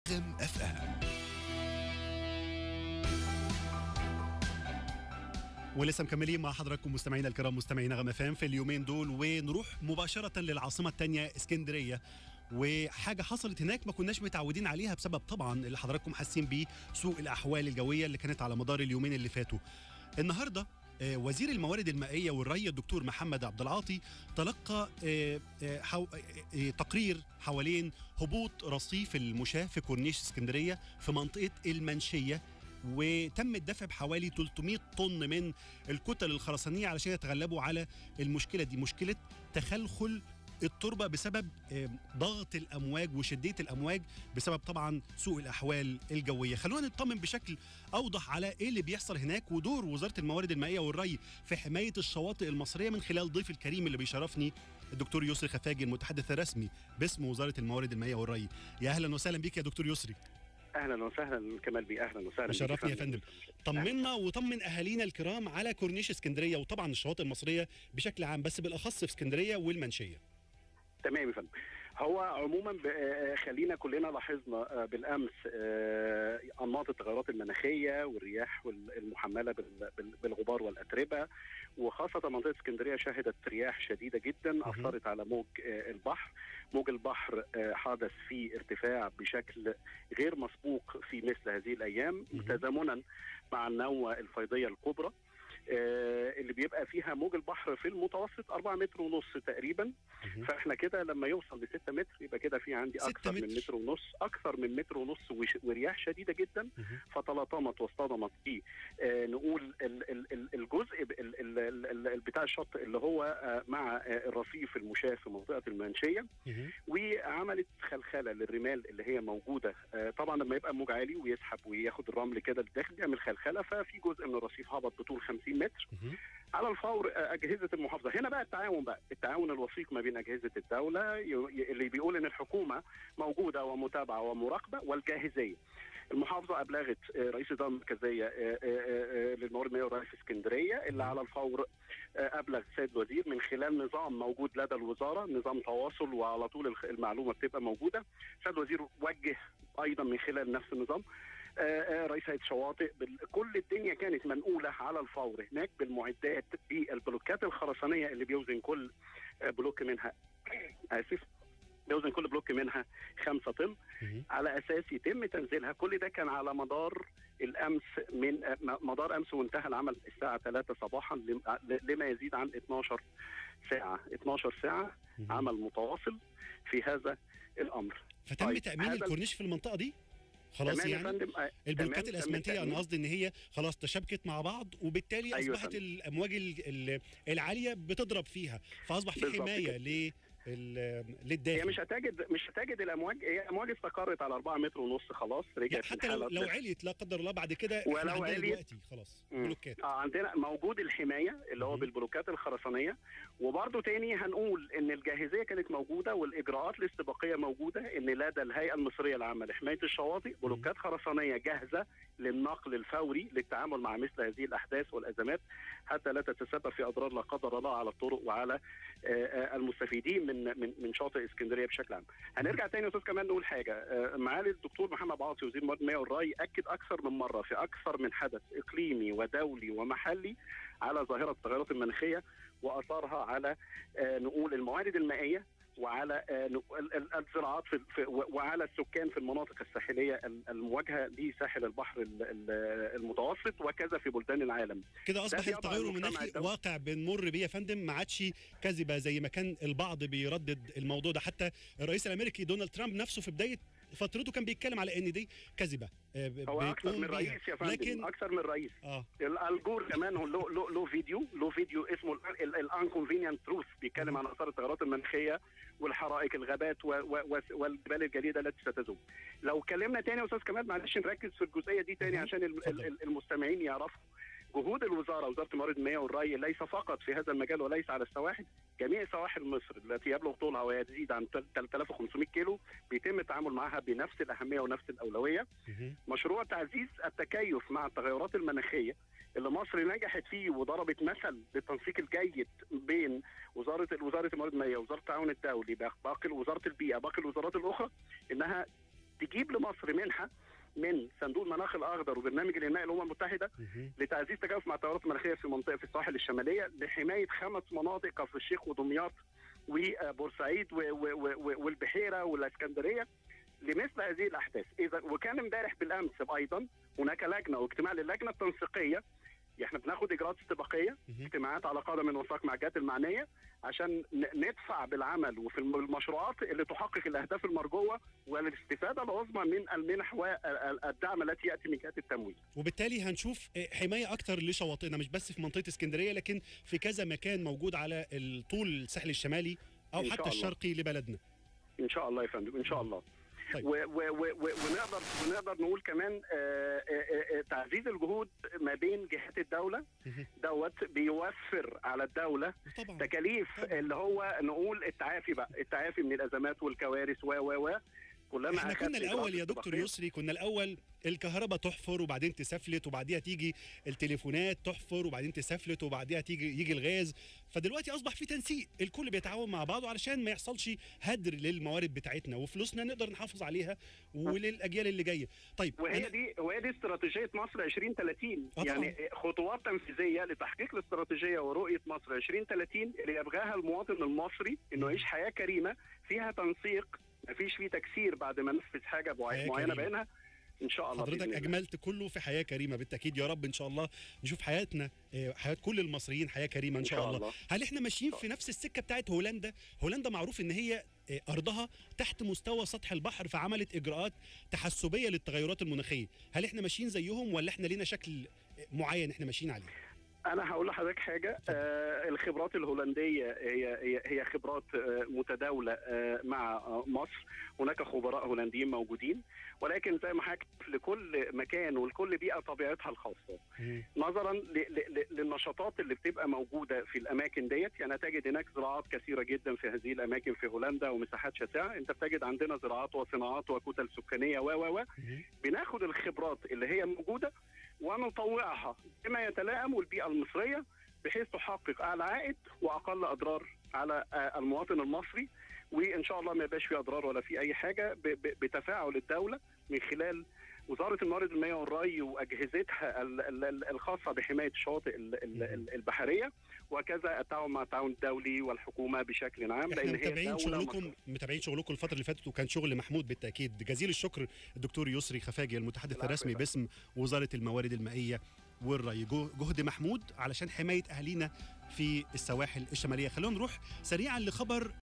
نجم اف ام ولسه مكملين مع حضراتكم مستمعينا الكرام مستمعينا غم فام في اليومين دول ونروح مباشره للعاصمه الثانيه اسكندريه وحاجه حصلت هناك ما كناش متعودين عليها بسبب طبعا اللي حضراتكم حاسين بيه سوء الاحوال الجويه اللي كانت على مدار اليومين اللي فاتوا النهارده آه، وزير الموارد المائيه والري الدكتور محمد عبد العاطي تلقى آه، آه، حو... آه، آه، تقرير حوالين هبوط رصيف المشاة في كورنيش اسكندريه في منطقه المنشيه وتم الدفع بحوالي 300 طن من الكتل الخرسانيه علشان يتغلبوا على المشكله دي مشكله تخلخل التربه بسبب آه، ضغط الامواج وشديه الامواج بسبب طبعا سوء الاحوال الجويه خلونا نطمن بشكل اوضح على ايه اللي بيحصل هناك ودور وزاره الموارد المائيه والري في حمايه الشواطئ المصريه من خلال ضيف الكريم اللي بيشرفني الدكتور يسري خفاجي المتحدث الرسمي باسم وزاره الموارد المائيه والري يا اهلا وسهلا بيك يا دكتور يسري اهلا وسهلا كمال بي اهلا وسهلا بيك شرفني يا فندم طمنا وطمن اهالينا الكرام على كورنيش اسكندريه وطبعا الشواطئ المصريه بشكل عام بس بالاخص في اسكندريه والمنشيه تمام يا فندم هو عموما ب- آه، خلينا كلنا لاحظنا آه، بالامس آه، انماط التغيرات المناخيه والرياح وال- المحمله بال- بال- بالغبار والاتربه وخاصه منطقه اسكندريه شهدت رياح شديده جدا اثرت على موج آه، البحر موج البحر آه، حدث فيه ارتفاع بشكل غير مسبوق في مثل هذه الايام مهم. تزامنا مع النوه الفيضيه الكبرى آه، اللي بيبقى فيها موج البحر في المتوسط 4 متر ونص تقريبا مهم. فاحنا كده لما يوصل ل 6 متر يبقى كده في عندي ستة اكثر من متر. متر ونص اكثر من متر ونص وش- ورياح شديده جدا مهم. فتلاطمت واصطدمت في آه نقول ال- ال- ال- الجزء ب- ال- ال- ال- ال- بتاع الشط اللي هو آه مع آه الرصيف المشاة في منطقه المنشيه مهم. وعملت خلخله للرمال اللي هي موجوده آه طبعا لما يبقى موج عالي ويسحب وياخد الرمل كده للداخل يعمل خلخله ففي جزء من الرصيف هبط بطول 50 متر مهم. على الفور آه، اجهزه المحافظه هنا بقى التعاون بقى التعاون الوثيق ما بين اجهزه الدوله ي- ي- اللي بيقول ان الحكومه موجوده ومتابعه ومراقبه والجاهزيه المحافظه ابلغت آه، رئيس الاداره المركزيه آه، آه، آه، للموارد المائيه والري في اسكندريه اللي على الفور آه، ابلغ السيد الوزير من خلال نظام موجود لدى الوزاره نظام تواصل وعلى طول الخ- المعلومه بتبقى موجوده السيد الوزير وجه ايضا من خلال نفس النظام آه، آه، رئيس هيئه الشواطئ بال- كل الدنيا كانت منقوله على الفور هناك بالمعدات بالبلوكات الخرسانيه اللي بيوزن كل آه، بلوك منها اسف بيوزن كل بلوك منها خمسة طن مهم. على اساس يتم تنزيلها كل ده كان على مدار الامس من آه، م- مدار امس وانتهى العمل الساعه 3 صباحا لم- لما يزيد عن 12 ساعه 12 ساعه مهم. عمل متواصل في هذا الامر فتم طيب، تامين هذا- الكورنيش في المنطقه دي خلاص تمام يا يعني فندم آه، البلوكات تمام، تم الاسمنتيه انا التأمين. قصدي ان هي خلاص تشابكت مع بعض وبالتالي أيوة اصبحت فندم. الامواج ال- ال- العاليه بتضرب فيها فاصبح في بالظبط حمايه كده. ل هي للداخل مش هتجد مش هتجد الامواج هي امواج استقرت على 4 متر ونص خلاص لا رجعت حتى لو, الحالة لو عليت لا قدر الله بعد كده ولو احنا عندنا عليت- دلوقتي خلاص مم. بلوكات اه عندنا موجود الحمايه اللي هو مهم. بالبلوكات الخرسانيه وبرده تاني هنقول ان الجاهزيه كانت موجوده والاجراءات الاستباقيه موجوده ان لدى الهيئه المصريه العامه لحمايه الشواطئ بلوكات خرسانيه جاهزه للنقل الفوري للتعامل مع مثل هذه الاحداث والازمات حتى لا تتسبب في اضرار لا قدر الله على الطرق وعلى آه، آه، المستفيدين من من من شاطئ اسكندريه بشكل عام. هنرجع تاني يا استاذ كمان نقول حاجه آه، معالي الدكتور محمد عاطي وزير الموارد المائيه والري اكد اكثر من مره في اكثر من حدث اقليمي ودولي ومحلي على ظاهره التغيرات المناخيه واثارها على آه، نقول الموارد المائيه وعلى آه، نق- ال- ال- الزراعات في في- و- وعلى السكان في المناطق الساحليه ال- المواجهه لساحل البحر ال- ال- المتوسط وكذا في بلدان العالم. كده اصبح بيضع التغير المجتمع المناخي الدولي. واقع بنمر بيه يا فندم ما عادش كذبه زي ما كان البعض بيردد الموضوع ده حتى الرئيس الامريكي دونالد ترامب نفسه في بدايه فترته كان بيتكلم على ان دي كذبه آه، ب- هو اكثر بتقوم من بيها. رئيس يا فندم لكن اكثر من رئيس. اه الجور كمان هو له له له فيديو له فيديو اسمه الانكونفينينت تروث بيتكلم عن اثار التغيرات المناخيه والحرائق الغابات و و و والجبال الجليده التي ستذوب. لو اتكلمنا تاني يا استاذ كمال معلش نركز في الجزئيه دي تاني مهم. عشان ال- اتفضل. ال- المستمعين يعرفوا جهود الوزاره وزاره الموارد المائيه والري ليس فقط في هذا المجال وليس على السواحل جميع سواحل مصر التي يبلغ طولها ويزيد عن 3500 كيلو بيتم التعامل معها بنفس الاهميه ونفس الاولويه مهم. مشروع تعزيز التكيف مع التغيرات المناخيه اللي مصر نجحت فيه وضربت مثل بالتنسيق الجيد بين وزاره وزاره الموارد المائيه وزاره التعاون الدولي باقي وزاره البيئه باقي الوزارات الاخرى انها تجيب لمصر منحه من صندوق المناخ الاخضر وبرنامج الانماء الامم المتحده مهم. لتعزيز تكافؤ مع التغيرات المناخيه في منطقه في الساحل الشماليه لحمايه خمس مناطق كفر الشيخ ودمياط وبورسعيد و- و- و- والبحيره والاسكندريه لمثل هذه الاحداث اذا وكان امبارح بالامس ايضا هناك لجنه واجتماع للجنه التنسيقيه احنا بناخد اجراءات استباقيه مهم. اجتماعات على قدم وساق مع الجهات المعنيه عشان ن- ندفع بالعمل وفي الم- المشروعات اللي تحقق الاهداف المرجوه والاستفاده العظمى من المنح والدعم التي ياتي من جهات التمويل. وبالتالي هنشوف آه، حمايه اكتر لشواطئنا مش بس في منطقه اسكندريه لكن في كذا مكان موجود على ال- طول الساحل الشمالي او إن شاء حتى الله. الشرقي لبلدنا ان شاء الله يا فندم ان شاء الله طيب. و و و و ونقدر ونقدر نقول كمان آه، آه، آه، تعزيز الجهود ما بين جهات الدوله مهم. دوت بيوفر على الدوله طبعا تكاليف طبعا. اللي هو نقول التعافي بقى التعافي من الازمات والكوارث و و و كلما احنا أخذت كنا الاول إجراءات يا دكتور استباقية- يسري كنا الاول الكهرباء تحفر وبعدين تسفلت وبعديها تيجي التليفونات تحفر وبعدين تسفلت وبعديها تيجي يجي الغاز فدلوقتي اصبح في تنسيق الكل بيتعاون مع بعضه علشان ما يحصلش هدر للموارد بتاعتنا وفلوسنا نقدر نحافظ عليها وللاجيال اللي جايه طيب وهي أنا- دي وهي دي استراتيجيه مصر 2030 آه طبعاً. يعني خطوات تنفيذيه لتحقيق الاستراتيجيه ورؤيه مصر 2030 اللي يبغاها المواطن المصري انه يعيش حياه كريمه فيها تنسيق ما فيش فيه تكسير بعد ما نفذ حاجه معي- حياة معينه كريمة. بعينها ان شاء الله حضرتك بإذن الله. اجملت كله في حياه كريمه بالتاكيد يا رب ان شاء الله نشوف حياتنا آه، حياه كل المصريين حياه كريمه ان شاء الله هل احنا ماشيين في نفس السكه بتاعت هولندا هولندا معروف ان هي آه، ارضها تحت مستوى سطح البحر فعملت اجراءات تحسبيه للتغيرات المناخيه هل احنا ماشيين زيهم ولا احنا لينا شكل آه، معين احنا ماشيين عليه انا هقول لحضرتك حاجه آه الخبرات الهولنديه هي هي, هي خبرات آه متداوله آه مع آه مصر هناك خبراء هولنديين موجودين ولكن زي ما حكيت لكل مكان ولكل بيئه طبيعتها الخاصه نظرا ل- ل- ل- للنشاطات اللي بتبقى موجوده في الاماكن ديت يعني تجد هناك زراعات كثيره جدا في هذه الاماكن في هولندا ومساحات شاسعه انت بتجد عندنا زراعات وصناعات وكتل سكانيه و و و بناخد الخبرات اللي هي موجوده ونطوعها بما يتلائم والبيئه المصريه بحيث تحقق اعلى عائد واقل اضرار على آه، المواطن المصري وان شاء الله ما يبقاش في اضرار ولا في اي حاجه ب- ب- بتفاعل الدوله من خلال وزاره الموارد المائيه والري واجهزتها ال- ال- ال- الخاصه بحمايه الشواطئ ال- ال- ال- البحريه وكذا التعاون مع التعاون الدولي والحكومه بشكل عام احنا لان هي متابعين دولة شغلكم متابعين شغلكم الفتره اللي فاتت وكان شغل محمود بالتاكيد جزيل الشكر الدكتور يسري خفاجي المتحدث العفو الرسمي يا باسم وزاره الموارد المائيه والري جو- جهد محمود علشان حمايه اهالينا في السواحل الشماليه خلونا نروح سريعا لخبر